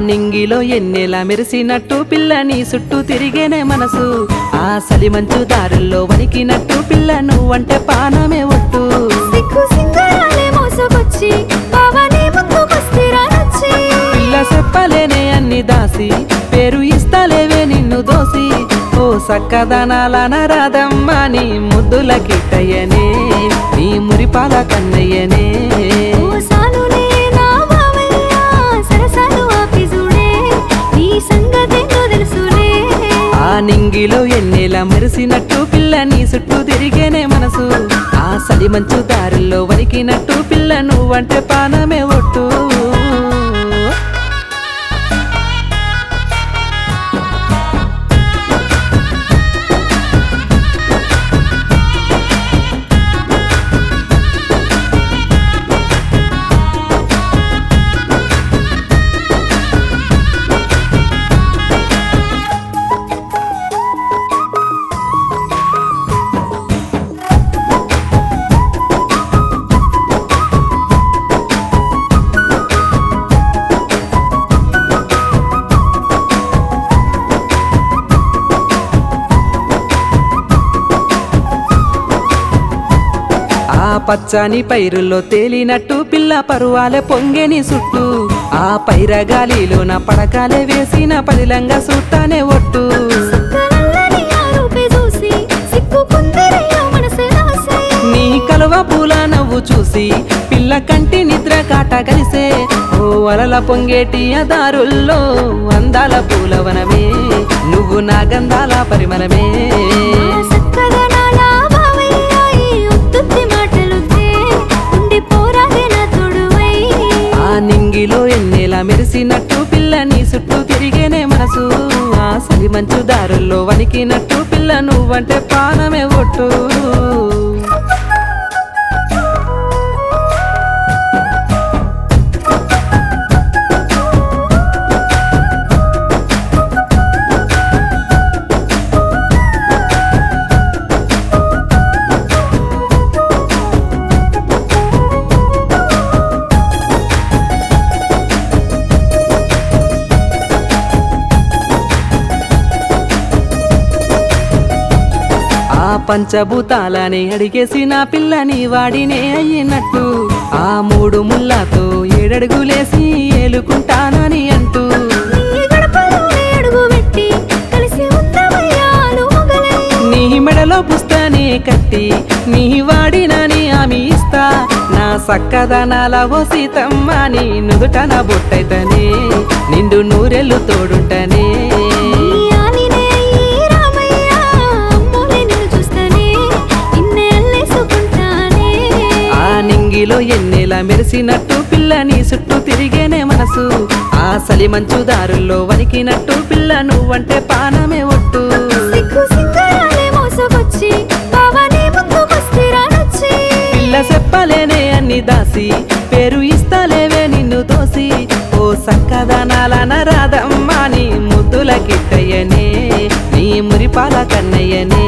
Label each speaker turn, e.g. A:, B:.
A: నింగిలో ఎన్నెలా మెరిసినట్టు పిల్ల నీ చుట్టూ తిరిగేనే మనసు ఆ సలి మంచు దారుల్లో వణికినట్టు పిల్ల నువ్వంటే పానమే ఒట్టు
B: సిగ్గు సింగరాలే మోసుకొచ్చి బావనే ముందుకొస్తే రానొచ్చి
A: పిల్ల చెప్పలేనే అన్ని దాసి పేరు ఇస్తాలేవే నిన్ను దోసి ఓ సక్కదనాల నరాదమ్మ నీ ముద్దుల కిట్టయ్యనే నీ మురిపాల కన్నయ్యనే
B: ఓ సాలులే నా బావయ్య సరసాలు ఆపి చూడే నీ సంగతేందో తెలుసులే
A: ఆ నింగిలో ఎన్నెలా మెరిసినట్టు పిల్ల నీ చుట్టూ తిరిగేనే మనసు ఆ సలి మంచు దారుల్లో వణికినట్టు పిల్ల నువ్వంటే పానమే ఒట్టు ఆ పచ్చని పైరుల్లో తేలినట్టు పిల్ల పరువాలే పొంగెని చుట్టూ ఆ పైరగాలిలోన పడకాలే వేసిన పదిలంగా సుట్టానే ఒట్టు
B: సుక్కలల్లని ఆ రూపే చూసి సిక్కుకుందరయ్యో మనసు రాసే
A: నీ కలువ పూల నవ్వు చూసి పిల్ల కంటి నిద్ర కాట కలిసే ఓ అలల పొంగేటి ఆ దారుల్లో అందాల పూలవనమే నువ్వు నా గంధాల పరిమళమే
B: ఆ సక్కదనాల బావయ్య ఈ ఉత్తుత్తి మాటలుద్దే ఉండి పోరాగే నా తోడువై
A: ఆ నింగిలో ఎన్నెలా మెరిసినట్టు పిల్ల నీ చుట్టూ తిరిగేనే మనసు ఆ సలి మంచు దారుల్లో వణికినట్టు పిల్ల నువ్వంటే పానమే ఒట్టు ఆ పంచభూతాలని అడిగేసి నా పిల్లని వాడినే అయ్యినట్టు ఆ మూడు ముళ్ళతో ఏడడుగులేసి ఏలుకుంటానని అంటూ
B: నీ గడపలోనే అడుగు పెట్టి కలిసి ఉందామయ్యాలు మొగలై
A: నీ మెడలో పుస్తనే కట్టి నీ వాడినని ఆమె ఇస్తా నా సక్కదనాల ఓ సీతమ్మ నీ నుదుటన బొట్టైతనే నిండు నూరెళ్ళు తోడుంటనే
B: నీ ఆలినే ఈ రామయ్య అమ్మోలే నిన్ను చూస్తేనే నిన్నే అల్లేసుకుంటానే
A: ఆ నింగిలో ఎన్నెలా మెరిసినట్టు పిల్ల నీ చుట్టూ తిరిగేనే మనసు ఆ సలి మంచు దారుల్లో వణికినట్టు పిల్ల నువ్వంటే పానమే ఒట్టు
B: సిగ్గు సింగరాలే మోసుకొచ్చి బావనే ముందుకొస్తే రానొచ్చి
A: పిల్ల చెప్పలేనే అన్ని దాసి పేరు ఇస్తాలేవే నిన్ను దోసి ఓ సక్కదనాల నరాదమ్మ నీ ముద్దుల కిట్టయ్యనే నీ మురిపాల కన్నయ్యనే